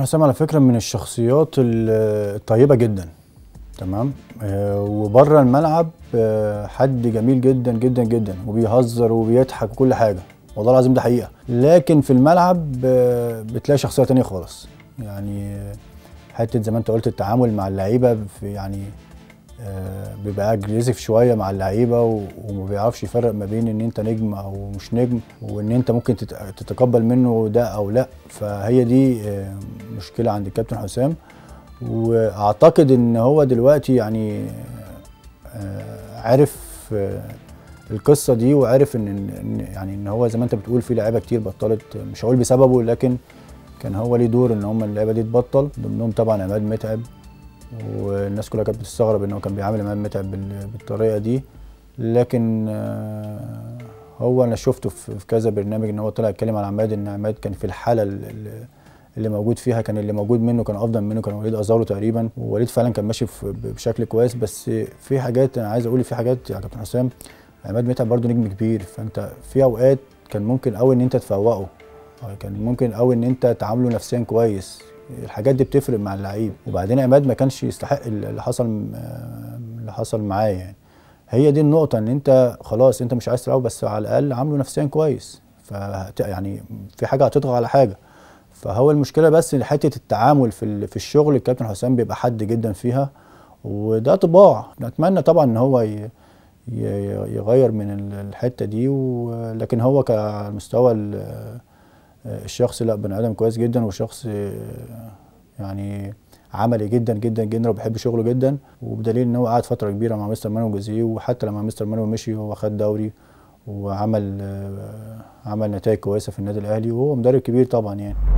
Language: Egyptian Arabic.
حسام على فكره من الشخصيات ال- الطيبه جدا تمام آه، وبره الملعب آه، حد جميل جدا جدا جدا وبيهزر وبيضحك وكل حاجه والله العظيم ده حقيقه لكن في الملعب آه، بتلاقي شخصيه تانية خالص يعني آه، حته زي ما انت قلت التعامل مع اللعيبه في يعني آه، بيبقى اجريسيف شويه مع اللعيبه و- وما بيعرفش يفرق ما بين ان انت نجم او مش نجم وان انت ممكن تت- تتقبل منه ده او لا فهي دي آه، مشكله عند الكابتن حسام واعتقد ان هو دلوقتي يعني آه، عارف آه، القصه دي وعارف ان إن- يعني ان هو زي ما انت بتقول في لعيبه كتير بطلت مش هقول بسببه لكن كان هو ليه دور ان هم اللعيبه دي تبطل ضمنهم طبعا عماد متعب والناس كلها كانت بتستغرب ان هو كان بيعامل عماد متعب بال- بالطريقه دي لكن آه، هو انا شفته في في كذا برنامج ان هو طلع يتكلم على عماد ان عماد كان في الحاله ال- ال- اللي موجود فيها كان اللي موجود منه كان افضل منه كان وليد ازارو تقريبا ووليد فعلا كان ماشي في- بشكل كويس بس في حاجات انا عايز اقول في حاجات يا كابتن حسام عماد متعب برضه نجم كبير فانت في اوقات كان ممكن قوي ان انت تفوقه أو كان ممكن قوي ان انت تعامله نفسيا كويس الحاجات دي بتفرق مع اللعيب وبعدين عماد ما كانش يستحق اللي حصل اللي حصل معاه يعني هي دي النقطة ان انت خلاص انت مش عايز تلعبه بس على الاقل عامله نفسيا كويس ف يعني في حاجة هتطغى على حاجة فهو المشكلة بس إن حتة التعامل في ال- في الشغل الكابتن حسام بيبقى حد جدا فيها وده طباع نتمنى طبعا ان هو ي- ي- يغير من ال- الحتة دي و- لكن هو كمستوى ال- الشخص لا بني ادم كويس جدا وشخص يعني عملي جدا جدا جدا وبيحب شغله جدا وبدليل ان هو قعد فتره كبيره مع مستر مانويل جوزيه وحتى لما مستر مانويل مشي هو خد دوري وعمل عمل نتائج كويسه في النادي الاهلي وهو مدرب كبير طبعا يعني